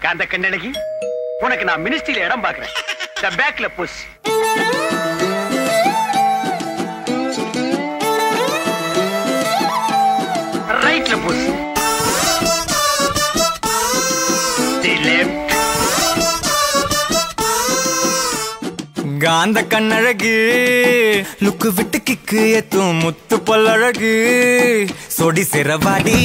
காந்த கண்ணழகி உனக்கு நான் மினிஸ்ட்ரியில இடம் பாக்குறேன் த பேக்ல புஷ் ரைட்ல புஷ் தி லெஃப்ட் காந்த கண்ணழகு லுக்கு விட்டு கிக்கு ஏத்தும் முத்து பல்லழகு சொடி சிறவாடி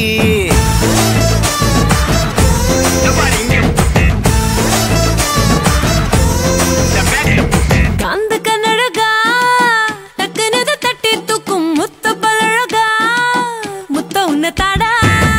காந்த கண்ணழகா டக்குனது தட்டி தூக்கும் முத்த பழகா முத்த உன்ன தாடா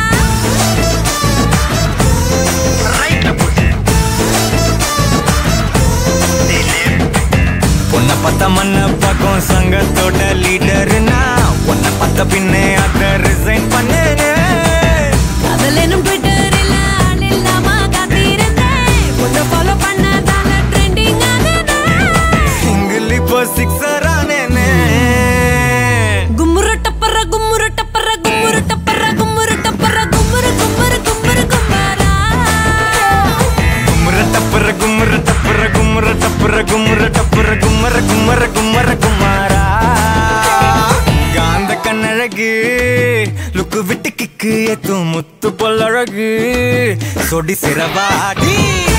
உன்னை பார்த்த மண்ண பக்கம் சங்கத்தோட லீடர்னா உன்னை பார்த்த பின்னே அத ரிசைன் பண்ணேனே அதில் என்னும் ட்விட்டரில் ஆள் இல்லாம காத்திருந்தேன் உன்னை ஃபாலோ பண்ணதால ட்ரெண்டிங் சிங்கிள் இப்போ சிக்ஸர் ஆனேனே கும்முரு டப்பர கும்முரு டப்பர கும்முரு டப்பர கும்முரு டப்பர கும்முரு கும்முரு கும்முரு கும்மாரா கும்முற டப்புற கும்முற டப்புற கும்முற டப்புற கும்முற டப்புற கும்மர கும்மர கும்மர குமாரா காந்த கண்ணழகு லுக்கு விட்டு கிக்கு ஏத்தும் முத்து பொல்லழகு சொடி சிறவாடி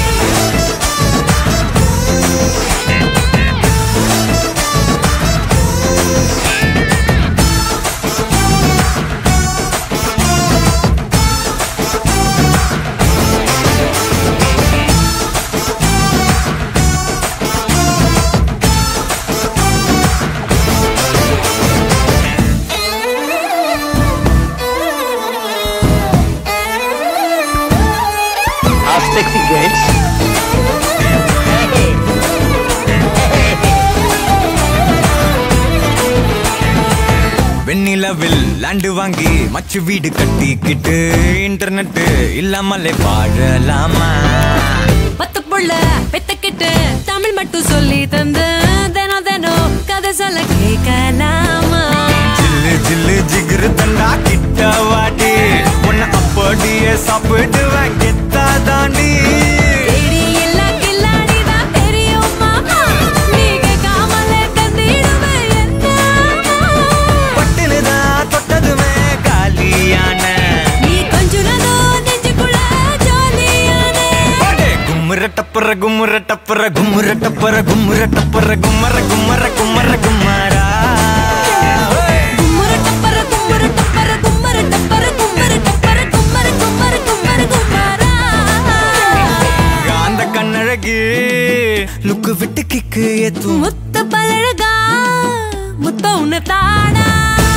Our sexy girls. வெண்ணிலவில் லேண்டு வாங்கி மச்சு வீடு கட்டிக்கிட்டு இன்டர்நெட் இல்லாமலே வாழலாமா பத்து புள்ள பெத்துக்கிட்டு தமிழ் மட்டும் சொல்லி தந்து தினம் தினம் கதை சொல்ல கேட்கலாமா ஜில்லு ஜில்லு ஜிகிரு தண்டா கிட்ட வாடி உன்னை அப்படியே சாப்பிடுவேன் கெத்தா தாண்டி தேடி எல்லா கில்லாடிதான் தெரியும் மாமா. நீ கேட்காமலே தந்திடுவேன் என்ன பட்டுனுதான் தொட்டதுமே காலியான நீ கொஞ்சுனதோ நெஞ்சுக்குள்ள ஜாலியானே. அடே, கும்முற டப்புற கும்முற டப்புற கும்முற டப்புற கும்முற டப்புற கும்மர கும்மர கும்மர கும்மரா கும்முரு டப்பர, கும்முரு டப்பர, கும்மரு டப்பர, கும்மரு டப்பர, கும்மரு, கும்மரு, கும்மரு, கும்மரா. காந்த கண்ணழகு லுக்கு விட்டு கிக்கு ஏத்தும் முத்த பழகா முத்த உன்னை தாடா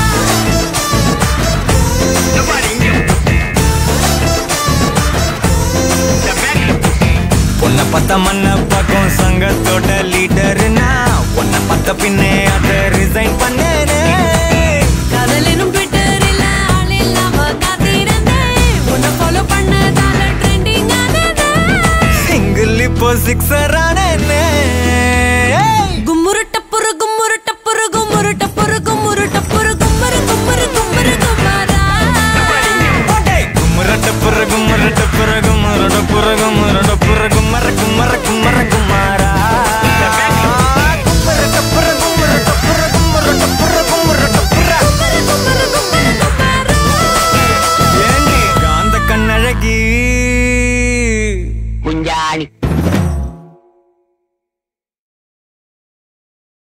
உன்னை பார்த்த மண்ண பக்கம் சங்கத்தோட லீடர்னா உன்னை பார்த்த பின்னே அத ரிசைன் பண்ணேனே காதல் எனும் ட்விட்டரில் ஆள் இல்லாம காத்திருந்தேன். உன்னை follow பண்ணதால trending ஆனதே. சிங்கிள் இப்போ சிக்ஸர் ஆனேனே கும்முரு டப்புரு, கும்முரு டப்புரு, கும்முரு டப்புரு, கும்முரு டப்புரு, கும்மரு, கும்மரு, கும்மரு, கும்மரா. கும்மரட்ட புற கும்மரட்ட புற கும்மரட்ட புற கும்மரட்ட புற கும்மர கும்மர கும்மர குமாரா கும்மரட்ட புற கும்மரட்ட புற கும்மரட்ட புற கும்மரட்ட புற கும்மரு, கும்மரு, கும்மரு, கும்மரா. ஏண்டி காந்த கண்ணழகி குஞ்சாணி